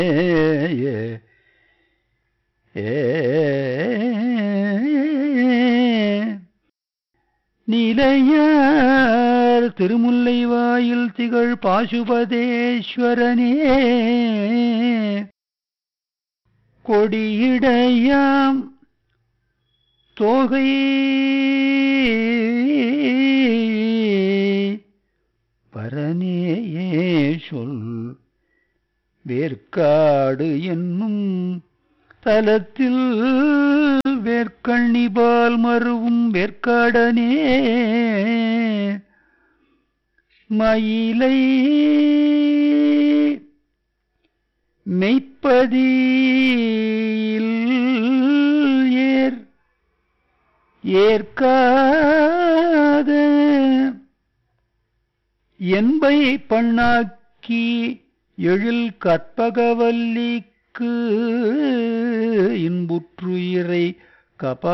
நிலையார் திருமுல்லை வாயில் திகழ் பாசுபதேஸ்வரனே கொடியிடையாம் தோகை பரனேயே சொல் வேர்க்காடு என்னும் தலத்தில் வேர்க்கண்ணிபால் மருவும் வேர்க்காடனே மயிலை மெய்ப்பதியில் ஏர் ஏற்காத என்பை பண்ணாக்கி எழில் கற்பகவல்லிக்கு இன்புற்றுயிரை கபா